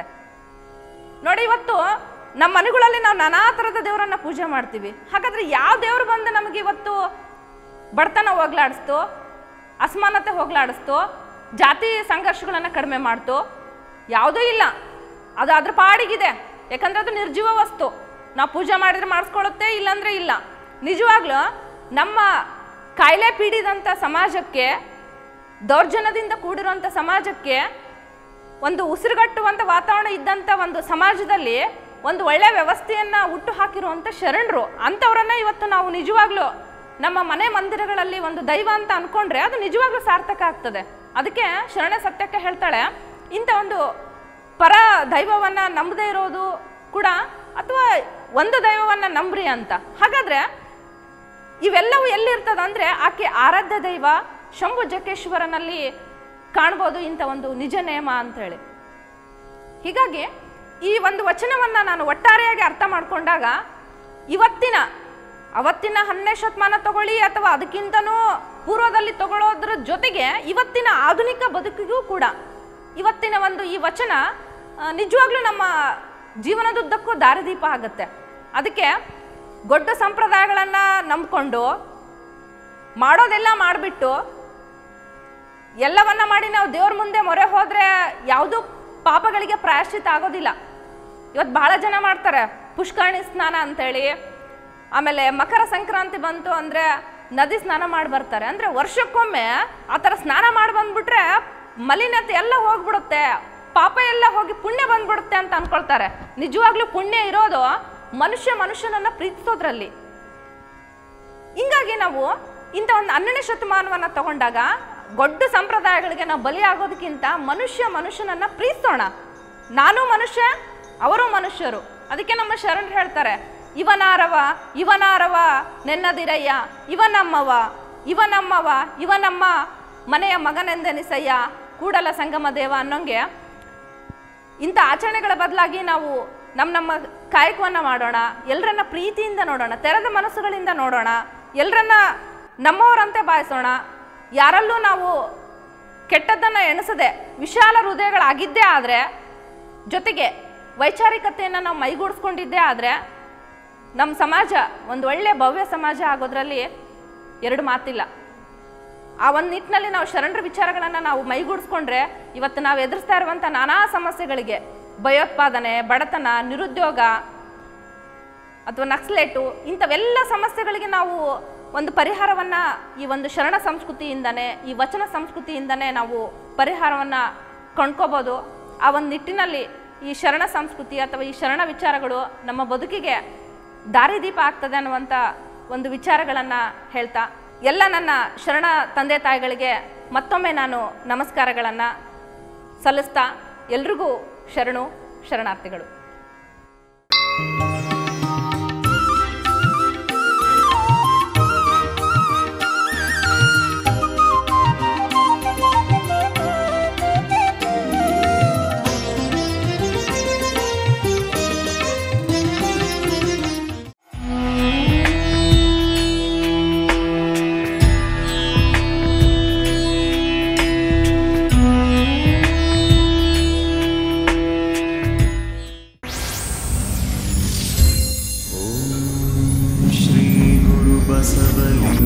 ನೋಡಿ ಇವತ್ತು ನಮ್ಮ ಮನೆಗಳಲ್ಲಿ ನಾವು ನಾನಾ ಥರದ ದೇವರನ್ನ ಪೂಜೆ ಮಾಡ್ತೀವಿ ಹಾಗಾದ್ರೆ ಯಾವ ದೇವ್ರು ಬಂದು ನಮಗೆ ಇವತ್ತು ಬಡತನ ಹೋಗ್ಲಾಡಿಸ್ತು ಅಸಮಾನತೆ ಹೋಗ್ಲಾಡಿಸ್ತು ಜಾತಿ ಸಂಘರ್ಷಗಳನ್ನು ಕಡಿಮೆ ಮಾಡ್ತು ಯಾವುದೂ ಇಲ್ಲ ಅದು ಅದ್ರ ಪಾಡಿಗಿದೆ ಯಾಕಂದ್ರೆ ಅದು ನಿರ್ಜೀವ ವಸ್ತು ನಾವು ಪೂಜೆ ಮಾಡಿದ್ರೆ ಮಾಡಿಸ್ಕೊಳ್ಳುತ್ತೆ ಇಲ್ಲಾಂದ್ರೆ ಇಲ್ಲ ನಿಜವಾಗ್ಲೂ ನಮ್ಮ ಕಾಯಿಲೆ ಪೀಡಿದಂಥ ಸಮಾಜಕ್ಕೆ ದೌರ್ಜನ್ಯದಿಂದ ಕೂಡಿರುವಂಥ ಸಮಾಜಕ್ಕೆ ಒಂದು ಉಸಿರುಗಟ್ಟುವಂಥ ವಾತಾವರಣ ಇದ್ದಂಥ ಒಂದು ಸಮಾಜದಲ್ಲಿ ಒಂದು ಒಳ್ಳೆ ವ್ಯವಸ್ಥೆಯನ್ನ ಹುಟ್ಟು ಹಾಕಿರುವಂಥ ಶರಣರು ಅಂಥವ್ರನ್ನ ಇವತ್ತು ನಾವು ನಿಜವಾಗ್ಲೂ ನಮ್ಮ ಮನೆ ಮಂದಿರಗಳಲ್ಲಿ ಒಂದು ದೈವ ಅಂತ ಅನ್ಕೊಂಡ್ರೆ ಅದು ನಿಜವಾಗ್ಲೂ ಸಾರ್ಥಕ ಆಗ್ತದೆ ಅದಕ್ಕೆ ಶರಣ ಸತ್ಯಕ್ಕೆ ಹೇಳ್ತಾಳೆ ಇಂಥ ಒಂದು ಪರ ದೈವವನ್ನ ನಂಬದೇ ಇರೋದು ಕೂಡ ಅಥವಾ ಒಂದು ದೈವವನ್ನ ನಂಬ್ರಿ ಅಂತ ಹಾಗಾದ್ರೆ ಇವೆಲ್ಲವೂ ಎಲ್ಲಿರ್ತದೆ ಅಂದ್ರೆ ಆಕೆ ಆರಾಧ್ಯ ದೈವ ಶಂಭು ಜಕ್ಕೇಶ್ವರನಲ್ಲಿ ಕಾಣ್ಬೋದು ಇಂಥ ಒಂದು ನಿಜ ನೇಮ ಅಂತೇಳಿ ಹೀಗಾಗಿ ಈ ಒಂದು ವಚನವನ್ನ ನಾನು ಒಟ್ಟಾರೆಯಾಗಿ ಅರ್ಥ ಮಾಡ್ಕೊಂಡಾಗ ಇವತ್ತಿನ ಅವತ್ತಿನ ಹನ್ನೆರಡನೇ ಶತಮಾನ ತಗೊಳ್ಳಿ ಅಥವಾ ಅದಕ್ಕಿಂತನೂ ಪೂರ್ವದಲ್ಲಿ ತಗೊಳ್ಳೋದ್ರ ಜೊತೆಗೆ ಇವತ್ತಿನ ಆಧುನಿಕ ಬದುಕಿಗೂ ಕೂಡ ಇವತ್ತಿನ ಒಂದು ಈ ವಚನ ಆ, ನಿಜವಾಗ್ಲೂ ನಮ್ಮ ಜೀವನದುದ್ದಕ್ಕೂ ದಾರಿದೀಪ ಆಗುತ್ತೆ ಅದಕ್ಕೆ ಗೊಡ್ಡ ಸಂಪ್ರದಾಯಗಳನ್ನು ನಂಬ್ಕೊಂಡು ಮಾಡೋದೆಲ್ಲ ಮಾಡಿಬಿಟ್ಟು ಎಲ್ಲವನ್ನ ಮಾಡಿ ನಾವು ದೇವ್ರ ಮುಂದೆ ಮೊರೆ ಹೋದ್ರೆ ಯಾವುದೂ ಪಾಪಗಳಿಗೆ ಪ್ರಾಯಶ್ಚಿತ ಆಗೋದಿಲ್ಲ ಇವತ್ತು ಬಹಳ ಜನ ಮಾಡ್ತಾರೆ ಪುಷ್ಕರಣಿ ಸ್ನಾನ ಅಂತೇಳಿ ಆಮೇಲೆ ಮಕರ ಸಂಕ್ರಾಂತಿ ಬಂತು ಅಂದ್ರೆ ನದಿ ಸ್ನಾನ ಮಾಡಿ ಬರ್ತಾರೆ ಅಂದ್ರೆ ವರ್ಷಕ್ಕೊಮ್ಮೆ ಆ ಥರ ಸ್ನಾನ ಮಾಡಿ ಬಂದ್ಬಿಟ್ರೆ ಮಲಿನತೆ ಎಲ್ಲ ಹೋಗ್ಬಿಡುತ್ತೆ ಪಾಪ ಎಲ್ಲ ಹೋಗಿ ಪುಣ್ಯ ಬಂದ್ಬಿಡುತ್ತೆ ಅಂತ ಅನ್ಕೊಳ್ತಾರೆ ನಿಜವಾಗ್ಲೂ ಪುಣ್ಯ ಇರೋದು ಮನುಷ್ಯ ಮನುಷ್ಯನನ್ನ ಪ್ರೀತಿಸೋದ್ರಲ್ಲಿ ಹಿಂಗಾಗಿ ನಾವು ಇಂಥ ಒಂದು ಹನ್ನೆರಡನೇ ಶತಮಾನವನ್ನ ತಗೊಂಡಾಗ ಗೊಡ್ಡ ಸಂಪ್ರದಾಯಗಳಿಗೆ ನಾವು ಬಲಿಯಾಗೋದಕ್ಕಿಂತ ಮನುಷ್ಯ ಮನುಷ್ಯನನ್ನ ಪ್ರೀತಿಸೋಣ ನಾನು ಮನುಷ್ಯ ಅವರು ಮನುಷ್ಯರು ಅದಕ್ಕೆ ನಮ್ಮ ಶರಣರು ಹೇಳ್ತಾರೆ ಇವನಾರವ ಇವನಾರವ ನೆನ್ನದಿರಯ್ಯ ಇವನಮ್ಮವ ಇವನಮ್ಮವ ಇವನಮ್ಮ ಮನೆಯ ಮಗನೆಂದೆನಿಸಯ್ಯ ಕೂಡಲ ಸಂಗಮ ದೇವ ಅನ್ನೋಂಗೆ ಇಂಥ ಆಚರಣೆಗಳ ಬದಲಾಗಿ ನಾವು ನಮ್ಮ ನಮ್ಮ ಕಾಯಕವನ್ನು ಮಾಡೋಣ ಎಲ್ಲರನ್ನ ಪ್ರೀತಿಯಿಂದ ನೋಡೋಣ ತೆರೆದ ಮನಸ್ಸುಗಳಿಂದ ನೋಡೋಣ ಎಲ್ಲರನ್ನ ನಮ್ಮವರಂತೆ ಭಾವಿಸೋಣ ಯಾರಲ್ಲೂ ನಾವು ಕೆಟ್ಟದ್ದನ್ನು ಎಣಿಸದೆ ವಿಶಾಲ ಹೃದಯಗಳಾಗಿದ್ದೇ ಆದರೆ ಜೊತೆಗೆ ವೈಚಾರಿಕತೆಯನ್ನು ನಾವು ಮೈಗೂಡಿಸ್ಕೊಂಡಿದ್ದೇ ಆದರೆ ನಮ್ಮ ಸಮಾಜ ಒಂದು ಒಳ್ಳೆಯ ಭವ್ಯ ಸಮಾಜ ಆಗೋದ್ರಲ್ಲಿ ಎರಡು ಮಾತಿಲ್ಲ ಆ ಒಂದು ನಿಟ್ಟಿನಲ್ಲಿ ನಾವು ಶರಣರ ವಿಚಾರಗಳನ್ನು ನಾವು ಮೈಗೂಡಿಸ್ಕೊಂಡ್ರೆ ಇವತ್ತು ನಾವು ಎದುರಿಸ್ತಾ ಇರುವಂಥ ನಾನಾ ಸಮಸ್ಯೆಗಳಿಗೆ ಭಯೋತ್ಪಾದನೆ ಬಡತನ ನಿರುದ್ಯೋಗ ಅಥವಾ ನಕ್ಸಲೇಟು ಇಂಥವೆಲ್ಲ ಸಮಸ್ಯೆಗಳಿಗೆ ನಾವು ಒಂದು ಪರಿಹಾರವನ್ನು ಈ ಒಂದು ಶರಣ ಸಂಸ್ಕೃತಿಯಿಂದನೇ ಈ ವಚನ ಸಂಸ್ಕೃತಿಯಿಂದನೇ ನಾವು ಪರಿಹಾರವನ್ನು ಕೊಂಡ್ಕೋಬೋದು ಆ ಒಂದು ನಿಟ್ಟಿನಲ್ಲಿ ಈ ಶರಣ ಸಂಸ್ಕೃತಿ ಅಥವಾ ಈ ಶರಣ ವಿಚಾರಗಳು ನಮ್ಮ ಬದುಕಿಗೆ ದಾರಿದೀಪ ಆಗ್ತದೆ ಅನ್ನುವಂಥ ಒಂದು ವಿಚಾರಗಳನ್ನು ಹೇಳ್ತಾ ಎಲ್ಲ ನನ್ನ ಶರಣ ತಂದೆ ತಾಯಿಗಳಿಗೆ ಮತ್ತೊಮ್ಮೆ ನಾನು ನಮಸ್ಕಾರಗಳನ್ನು ಸಲ್ಲಿಸ್ತಾ ಎಲ್ರಿಗೂ ಶರಣು ಶರಣಾರ್ಥಿಗಳು ಬಸವಲಿಂಗ